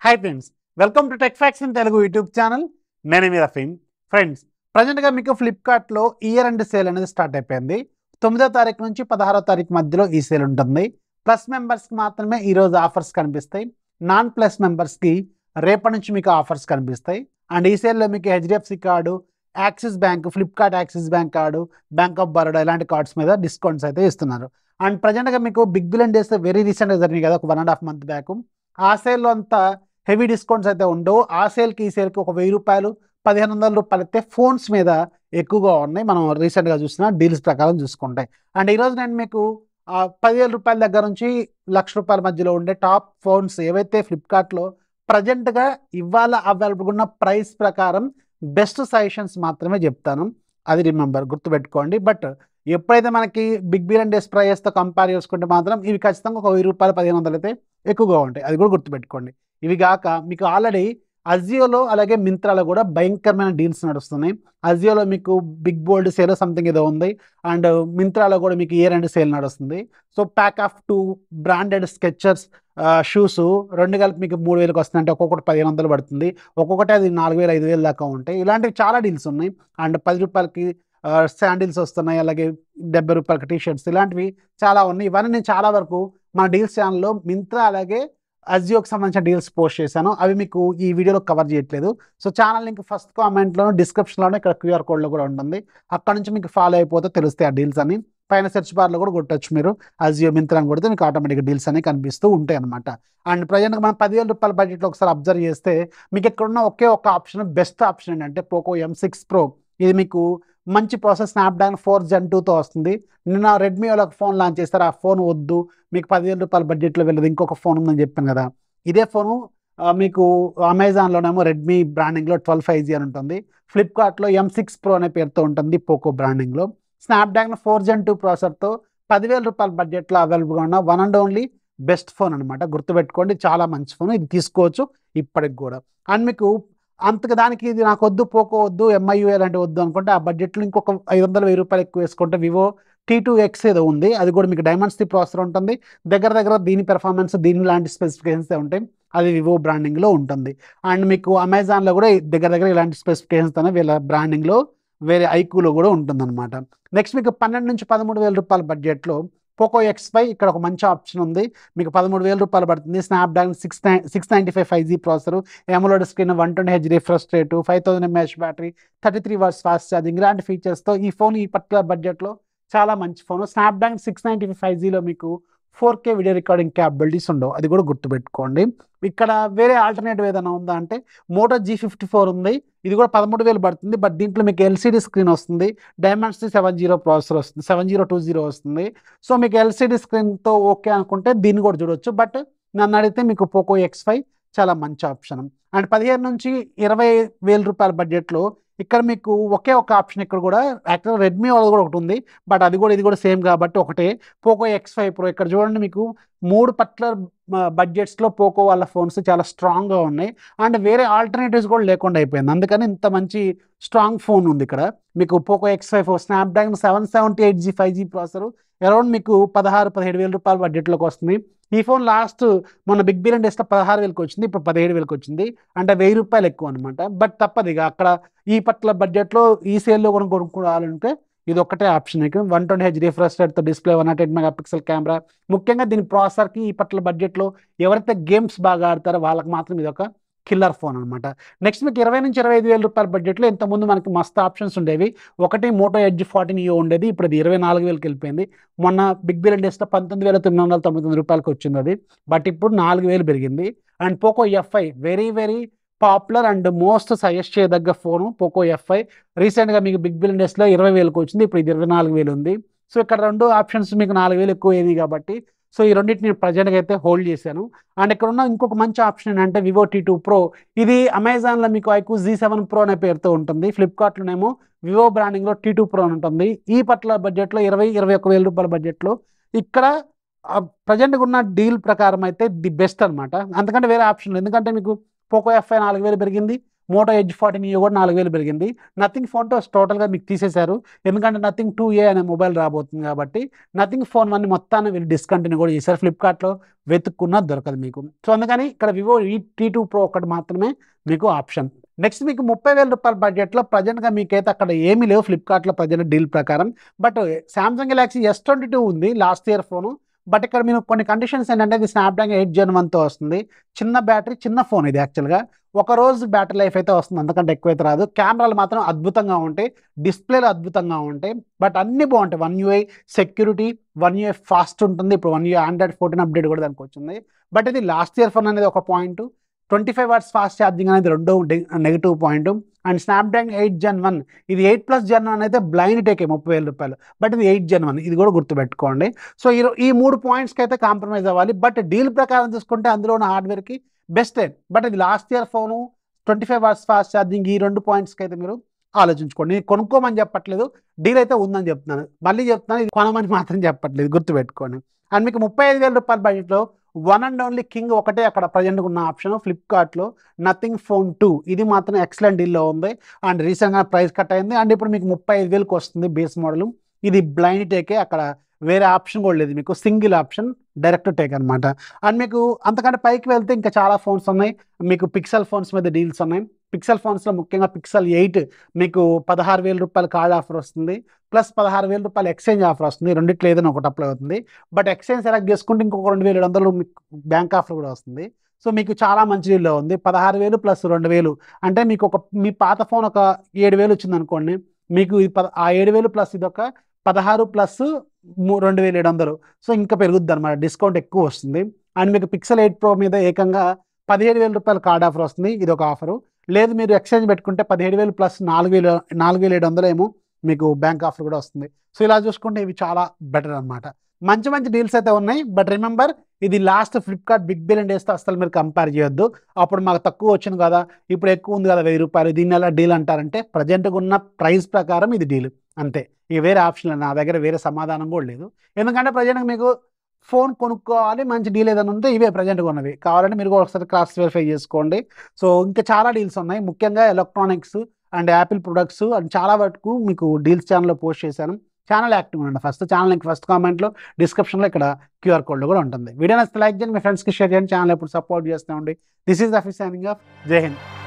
hi friends welcome to tech facts in Telugu YouTube channel నేను మీ Rafeem friends ప్రజెంట్గా మీకు ఫ్లిప్కార్ట్లో ఇయర్ అండ్ సేల్ అనేది స్టార్ట్ అయిపోయింది తొమ్మిదో తారీఖు నుంచి పదహారో తారీఖు మధ్యలో ఈ సేల్ ఉంటుంది ప్లస్ మెంబర్స్కి మాత్రమే ఈరోజు ఆఫర్స్ కనిపిస్తాయి నాన్ ప్లస్ మెంబర్స్కి రేపటి నుంచి మీకు ఆఫర్స్ కనిపిస్తాయి అండ్ ఈ సేల్లో మీకు HDFC card Axis bank Flipkart Axis bank card bank of Baroda ఇలాంటి కార్డ్స్ మీద డిస్కౌంట్స్ అయితే ఇస్తున్నారు అండ్ ప్రజెంట్గా మీకు బిగ్ బిలియన్ డేస్ వెరీ రీసెంట్గా జరిగినాయి కదా ఒక one and half month back ఆ సేల్లో అంతా హెవీ డిస్కౌంట్స్ అయితే ఉండవు ఆ సేల్కి ఈ సేల్కి ఒక వెయ్యి రూపాయలు పదిహేను వందల రూపాయలు అయితే ఫోన్స్ మీద ఎక్కువగా ఉన్నాయి మనం రీసెంట్గా చూసిన డీల్స్ ప్రకారం చూసుకుంటే అండ్ ఈరోజు నేను మీకు ఆ, పదివేల రూపాయల దగ్గర నుంచి లక్ష రూపాయల మధ్యలో ఉండే టాప్ ఫోన్స్ ఏవైతే ఫ్లిప్కార్ట్లో ప్రజెంట్గా ఇవాళ అవైలబుల్ ఉన్న ప్రైస్ ప్రకారం బెస్ట్ సజెషన్స్ మాత్రమే చెప్తాను అది రిమెంబర్ గుర్తుపెట్టుకోండి బట్ ఎప్పుడైతే మనకి బిగ్ బిలియన్ డేస్ ప్రైస్తో కంపేర్ చేసుకుంటే మాత్రం ఇవి ఖచ్చితంగా ఒక వెయ్యి రూపాయలు పదిహేను వందలు అయితే ఎక్కువగా ఉంటాయి అది కూడా గుర్తుపెట్టుకోండి ఇవి కాక మీకు ఆల్రెడీ అజియోలో అలాగే మింత్రాలో కూడా భయంకరమైన డీల్స్ నడుస్తున్నాయి అజియోలో మీకు బిగ్ బోల్డ్ సేల్ సంథింగ్ ఏదో ఉంది అండ్ మింత్రాలో కూడా మీకు ఇయర్ అండ్ సేల్ నడుస్తుంది so pack of two branded Skechers shoes రెండు కలిపి మీకు మూడు వేలకు వస్తుంది అంటే ఒక్కొక్కటి పదిహేను వందలు పడుతుంది ఒక్కొక్కటి అది నాలుగు వేలు ఐదు వేలు దాకా ఉంటాయి ఇలాంటివి చాలా డీల్స్ ఉన్నాయి అండ్ పది రూపాయలకి శాండిల్స్ వస్తున్నాయి అలాగే డెబ్బై రూపాయలకి టీ షర్ట్స్ ఇలాంటివి చాలా ఉన్నాయి ఇవన్నీ నేను చాలా వరకు మన డీల్స్ ఛానల్లో మింత్రా అలాగే అజియోకి సంబంధించిన డీల్స్ పోస్ట్ చేశాను అవి మీకు ఈ వీడియోలో కవర్ చేయట్లేదు సో ఛానల్ లింక్ ఫస్ట్ కామెంట్లోనూ డిస్క్రిప్షన్లోనే ఇక్కడ క్యూఆర్ కోడ్లో కూడా ఉంటుంది అక్కడ నుంచి మీకు ఫాలో అయిపోతే తెలుస్తాయి ఆ డీల్స్ అని పైన సెర్చ్ బార్లో కూడా కొట్టచ్చు మీరు అజియో మింత్రా అని కొడితే మీకు ఆటోమేటిక్గా డీల్స్ అనేవి కనిపిస్తూ ఉంటాయి అనమాట అండ్ ప్రజెంట్గా మనం పదివేల రూపాయల బడ్జెట్లో ఒకసారి అబ్జర్వ్ చేస్తే మీకు ఎక్కడున్న ఒకే ఒక ఆప్షన్ బెస్ట్ ఆప్షన్ ఏంటంటే పోకో ఎం సిక్స్ ప్రో ఇది మీకు మంచి ప్రాసెస్ స్నాప్డ్రాగన్ ఫోర్ జెన్ టూతో వస్తుంది నిన్న రెడ్మీ వాళ్ళ ఫోన్ లాంచ్ చేస్తారు ఆ ఫోన్ వద్దు మీకు పదివేల రూపాయల బడ్జెట్లో వెళ్ళదు ఇంకొక ఫోన్ ఉందని చెప్పాను కదా ఇదే ఫోను ఆ, మీకు అమెజాన్లోనేమో రెడ్మీ బ్రాండింగ్లో ట్వెల్వ్ ఫైవ్ జీ అని ఉంటుంది ఫ్లిప్కార్ట్లో ఎం సిక్స్ ప్రో అనే పేరుతో ఉంటుంది పోకో బ్రాండింగ్లో స్నాప్డ్రాగన్ ఫోర్ జెన్ టూ ప్రాసెసర్తో పదివేల రూపాయల బడ్జెట్లో అవైలబుల్గా ఉన్న one and only best phone అనమాట గుర్తుపెట్టుకోండి చాలా మంచి ఫోన్ ఇది తీసుకోవచ్చు ఇప్పటికి కూడా అండ్ మీకు అంతకు దానికి ఇది నాకు వద్దు పోకో వద్దు ఎంఐయూ అలాంటి వద్దు అనుకుంటే ఆ బడ్జెట్లో ఇంకొక ఐదు వందల వెయ్యి రూపాయలు ఎక్కువ వేసుకుంటే వివో టీ టూ ఎక్స్ ఏదో ఉంది అది కూడా మీకు డైమండ్స్ ది ప్రాసెసర్ ఉంటుంది దగ్గర దగ్గర దీని పెర్ఫార్మెన్స్ దీని లాంటి స్పెసిఫికేషన్స్ ఉంటాయి అది వివో బ్రాండింగ్లో ఉంటుంది అండ్ మీకు అమెజాన్లో కూడా దగ్గర దగ్గర ఇలాంటి స్పెసిఫికేషన్స్ అనేవి వీళ్ళ బ్రాండింగ్లో వేరే ఐక్యూలో కూడా ఉంటుందన్నమాట నెక్స్ట్ మీకు పన్నెండు నుంచి పదమూడు వేల రూపాయల బడ్జెట్లో పోకో ఎక్స్ ఫైవ్ ఇక్కడ ఒక మంచి ఆప్షన్ ఉంది మీకు పదమూడు వేల రూపాయలు పడుతుంది Snapdragon six nine six ninety five five G processor AMOLED screen one twenty H refresh rate five thousand mAh battery thirty three watts fast charging ఇలాంటి ఫీచర్స్తో ఈ ఫోన్ ఈ పర్టికులర్ బడ్జెట్లో చాలా మంచి phone Snapdragon six ninety five five జీలో మీకు four K video recording capabilities ఉండవు అది కూడా గుర్తుపెట్టుకోండి ఇక్కడ వేరే ఆల్టర్నేటివ్ ఏదైనా ఉందా అంటే మోటో జీ ఫిఫ్టీ ఫోర్ ఉంది ఇది కూడా పదమూడు వేలు పడుతుంది బట్ దీంట్లో మీకు ఎల్సీడీ స్క్రీన్ వస్తుంది డైమండ్స్ సెవెన్ జీరో ప్రాసెసర్ వస్తుంది సెవెన్ జీరో టూ జీరో వస్తుంది సో మీకు ఎల్సీడీ స్క్రీన్తో ఓకే అనుకుంటే దీన్ని కూడా చూడొచ్చు బట్ నన్ను అడిగితే మీకు పోకో ఎక్స్ ఫైవ్ చాలా మంచి ఆప్షన్ అండ్ పదిహేను నుంచి ఇరవై వేల రూపాయల బడ్జెట్లో ఇక్కడ మీకు ఒకే ఒక ఆప్షన్ ఇక్కడ కూడా యాక్చువల్ రెడ్మీ వాళ్ళది కూడా ఒకటి ఉంది బట్ అది కూడా ఇది కూడా సేమ్ కాబట్టి ఒకటే పోకో ఎక్స్ ఫైవ్ ప్రో ఇక్కడ చూడండి మీకు మూడు పర్టికులర్ బడ్జెట్స్లో పోకో వాళ్ళ ఫోన్స్ చాలా స్ట్రాంగ్గా ఉన్నాయి అండ్ వేరే ఆల్టర్నేటివ్స్ కూడా లేకుండా అయిపోయింది అందుకని ఇంత మంచి స్ట్రాంగ్ ఫోన్ ఉంది ఇక్కడ మీకు Poco X five four Snapdragon seven seventy eight G five G processor around మీకు పదహారు పదిహేడు వేల రూపాయల బడ్జెట్లోకి వస్తుంది ఈ ఫోన్ లాస్ట్ మొన్న బిగ్ బిలియన్ డేస్లో పదహారు వేలకు వచ్చింది ఇప్పుడు పదిహేడు వేలకు వచ్చింది అంటే వెయ్యి రూపాయలు ఎక్కువ అనమాట బట్ తప్పదు ఇక అక్కడ ఈ పర్టికులర్ బడ్జెట్లో ఈ సేల్లో కూడా కొనుక్కోవాలంటే ఇది ఒక్కటే ఆప్షన్ మీకు వన్ ట్వంటీ హెచ్ రిఫ్రెష్ రేట్తో display one not eight mega pixel camera ముఖ్యంగా దీని ప్రాసెసర్కి ఈ పర్టికులర్ బడ్జెట్లో ఎవరైతే గేమ్స్ బాగా ఆడతారో వాళ్ళకి మాత్రం ఇది ఒక కిల్లర్ ఫోన్ అనమాట నెక్స్ట్ మీకు ఇరవై నుంచి ఇరవై ఐదు వేల రూపాయల బడ్జెట్లో ఇంతకుముందు మనకి మస్తు ఆప్షన్స్ ఉండేవి ఒకటి మోటో ఎడ్జ్ ఫార్టీన్ ఇయో ఉండేది ఇప్పుడు అది ఇరవై నాలుగు వేలకి వెళ్ళిపోయింది మొన్న బిగ్ బిలియన్ డేస్లో పంతొమ్మిది వేల తొమ్మిది వందల తొంభై తొమ్మిది రూపాయలకి వచ్చింది అది బట్ ఇప్పుడు నాలుగు వేలు పెరిగింది and Poco FI very very popular and most suggest చేయదగ్గ ఫోను పోకో ఎఫ్ఐ రీసెంట్గా మీకు బిగ్ బిలియన్ డేస్లో ఇరవై వేలకు వచ్చింది ఇప్పుడు ఇది ఇరవై నాలుగు వేలు ఉంది సో ఇక్కడ రెండు ఆప్షన్స్ మీకు నాలుగు వేలు ఎక్కువ అయింది కాబట్టి సో ఈ రెండింటిని నేను ప్రజెంట్గా అయితే హోల్డ్ చేశాను అండ్ ఇక్కడ ఉన్న ఇంకొక మంచి ఆప్షన్ ఏంటంటే వివో టీ టూ ప్రో ఇది అమెజాన్లో మీకు ఐకు జీ సెవెన్ ప్రో అనే పేరుతో ఉంటుంది ఫ్లిప్కార్ట్లోనేమో వివో బ్రాండింగ్లో టీ టూ ప్రో అని ఉంటుంది ఈ పర్టికులర్ బడ్జెట్లో ఇరవై ఇరవై ఒక వేల రూపాయల బడ్జెట్లో ఇక్కడ ప్రజెంట్గా ఉన్న డీల్ ప్రకారం అయితే ది బెస్ట్ అనమాట అంతకంటే వేరే ఆప్షన్ లేదు ఎందుకంటే మీకు పోకో ఎఫ్ఐ నాలుగు వేలు పెరిగింది మోటో ఎడ్జ్ ఫార్టీన్ ఇయో కూడా నాలుగు వేలు పెరిగింది నథింగ్ ఫోన్ తో టోటల్గా మీకు తీసేశారు ఎందుకంటే నథింగ్ టూ ఏ అనే మొబైల్ రాబోతుంది కాబట్టి నథింగ్ ఫోన్ వన్ మొత్తాన్ని వీళ్ళు డిస్కంటిన్యూ కూడా చేశారు ఫ్లిప్కార్ట్లో వెతుక్కున్నా దొరకదు మీకు సో అందుకని ఇక్కడ వివో ఈ టీ టూ ప్రో ఒకటి మాత్రమే మీకు ఆప్షన్ నెక్స్ట్ మీకు ముప్పై వేల రూపాయల బడ్జెట్లో ప్రజెంట్గా మీకైతే అక్కడ ఏమీ లేవు ఫ్లిప్కార్ట్లో ప్రజెంట్ డీల్ ప్రకారం but Samsung Galaxy S twenty two ఉంది లాస్ట్ ఇయర్ ఫోను బట్ ఇక్కడ మీరు కొన్ని కండిషన్స్ ఏంటంటే ఇది స్నాప్డ్రాగన్ ఎయిట్ జెన్ వన్తో వస్తుంది చిన్న బ్యాటరీ చిన్న ఫోన్ ఇది యాక్చువల్గా ఒక రోజు బ్యాటరీ లైఫ్ అయితే వస్తుంది అంతకంటే ఎక్కువైతే రాదు కెమెరాలు మాత్రం అద్భుతంగా ఉంటాయి డిస్ప్లేలు అద్భుతంగా ఉంటాయి బట్ అన్నీ బాగుంటాయి One UI security One UI fast ఉంటుంది ఇప్పుడు One UI Android fourteen update కూడా దానికి వచ్చింది బట్ ఇది లాస్ట్ ఇయర్ ఫోన్ అనేది ఒక point twenty five watts fast charging అనేది రెండో negative point and Snapdragon eight gen one ఇది ఎయిట్ ప్లస్ జెన్ వన్ అయితే బ్లైండ్ టేకే ముప్పై వేల రూపాయలు బట్ ఇది ఎయిట్ జెన్ వన్ ఇది కూడా గుర్తుపెట్టుకోండి సో ఈ ఈ మూడు పాయింట్స్కి అయితే కాంప్రమైజ్ అవ్వాలి బట్ డీల్ ప్రకారం చూసుకుంటే అందులో ఉన్న హార్డ్వేర్కి బెస్ట్ బట్ ఇది last year phone twenty five watts fast charging ఈ రెండు పాయింట్స్కి అయితే మీరు ఆలోచించుకోండి నేను కొనుక్కోమని చెప్పట్లేదు డీల్ అయితే ఉందని చెప్తున్నాను మళ్ళీ చెప్తున్నాను ఇది కొనమని మాత్రం చెప్పట్లేదు గుర్తుపెట్టుకోండి అండ్ మీకు ముప్పై ఐదు వేల రూపాయల బడ్జెట్లో వన్ అండ్ ఓన్లీ కింగ్ ఒకటే అక్కడ ప్రజెంట్ ఉన్న ఆప్షన్ ఫ్లిప్కార్ట్లో నథింగ్ ఫోన్ టూ ఇది మాత్రం ఎక్సలెంట్ డీల్లో ఉంది అండ్ రీసెంట్గా ప్రైస్ కట్ అయింది అండ్ ఇప్పుడు మీకు ముప్పై ఐదు వేలకు వస్తుంది బేస్ మోడల్ ఇది బ్లైండ్ టేకే అక్కడ వేరే ఆప్షన్ కూడా లేదు మీకు సింగిల్ ఆప్షన్ డైరెక్ట్ టేక్ అనమాట అండ్ మీకు అంతకంటే పైకి వెళ్తే ఇంకా చాలా ఫోన్స్ ఉన్నాయి మీకు పిక్సెల్ ఫోన్స్ మీద డీల్స్ ఉన్నాయి పిక్సెల్ ఫోన్స్లో ముఖ్యంగా పిక్సెల్ ఎయిట్ మీకు పదహారు వేల రూపాయల కార్డ్ ఆఫర్ వస్తుంది ప్లస్ పదహారు వేల రూపాయల ఎక్స్చేంజ్ ఆఫర్ వస్తుంది రెండిట్లో ఏదైనా ఒకటి అప్లై అవుతుంది బట్ ఎక్స్చేంజ్ సెలెక్ట్ చేసుకుంటే ఇంకొక రెండు వేల ఏడు వందలు మీకు బ్యాంక్ ఆఫర్ కూడా వస్తుంది సో మీకు చాలా మంచి డీల్లో ఉంది పదహారు వేలు ప్లస్ రెండు వేలు అంటే మీకు ఒక మీ పాత ఫోన్ ఒక ఏడు వేలు వచ్చింది అనుకోండి మీకు ఈ పద ఆ ఏడు వేలు ప్లస్ ఇది ఒక పదహారు ప్లస్ మూ రెండు వేల ఏడు వందలు సో ఇంకా పెరుగుద్ది అనమాట డిస్కౌంట్ ఎక్కువ వస్తుంది అండ్ మీకు పిక్సెల్ ఎయిట్ ప్రో మీద ఏకంగా పదిహేడు వేల రూపాయల కార్డ్ ఆఫర్ వస్తుంది ఇది ఒక ఆఫరు లేదు మీరు ఎక్స్చేంజ్ పెట్టుకుంటే పదిహేడు వేలు ప్లస్ నాలుగు వేలు నాలుగు వేల ఏడు వందలు ఏమో మీకు బ్యాంక్ ఆఫర్ కూడా వస్తుంది సో ఇలా చూసుకుంటే ఇవి చాలా బెటర్ అనమాట మంచి మంచి డీల్స్ అయితే ఉన్నాయి బట్ రిమెంబర్ ఇది లాస్ట్ ఫ్లిప్కార్ట్ బిగ్ బిలియన్ డేస్తో అసలు మీరు కంపేర్ చేయొద్దు అప్పుడు మాకు తక్కువ వచ్చింది కదా ఇప్పుడు ఎక్కువ ఉంది కదా వెయ్యి రూపాయలు దీన్ని ఎలా డీల్ అంటారంటే ప్రజెంట్గా ఉన్న ప్రైస్ ప్రకారం ఇది డీల్ అంతే ఇక వేరే ఆప్షన్ లేదు నా దగ్గర వేరే సమాధానం కూడా లేదు ఎందుకంటే ప్రజెంట్గా మీకు ఫోన్ కొనుక్కోవాలి మంచి డీల్ ఏదైనా ఉంటే ఇవే ప్రజెంట్గా ఉన్నవి కావాలంటే మీరు కూడా ఒకసారి క్రాస్ వెరిఫై చేసుకోండి సో ఇంకా చాలా డీల్స్ ఉన్నాయి ముఖ్యంగా electronics and Apple products and చాలా వరకు మీకు డీల్స్ ఛానల్లో పోస్ట్ చేశాను ఛానల్ యాక్టివ్ ఉండండి ఫస్ట్ ఛానల్ లింక్ ఫస్ట్ కామెంట్లో డిస్క్రిప్షన్లో ఇక్కడ క్యూఆర్ కోడ్ కూడా ఉంటుంది వీడియో నచ్చితే లైక్ చేయండి మీ ఫ్రెండ్స్కి షేర్ చేయండి ఛానల్ ఎప్పుడు సపోర్ట్ చేస్తూ ఉండి దిస్ ఈజ్ అఫీస్ సైనింగ్ ఆఫ్ జై హింద్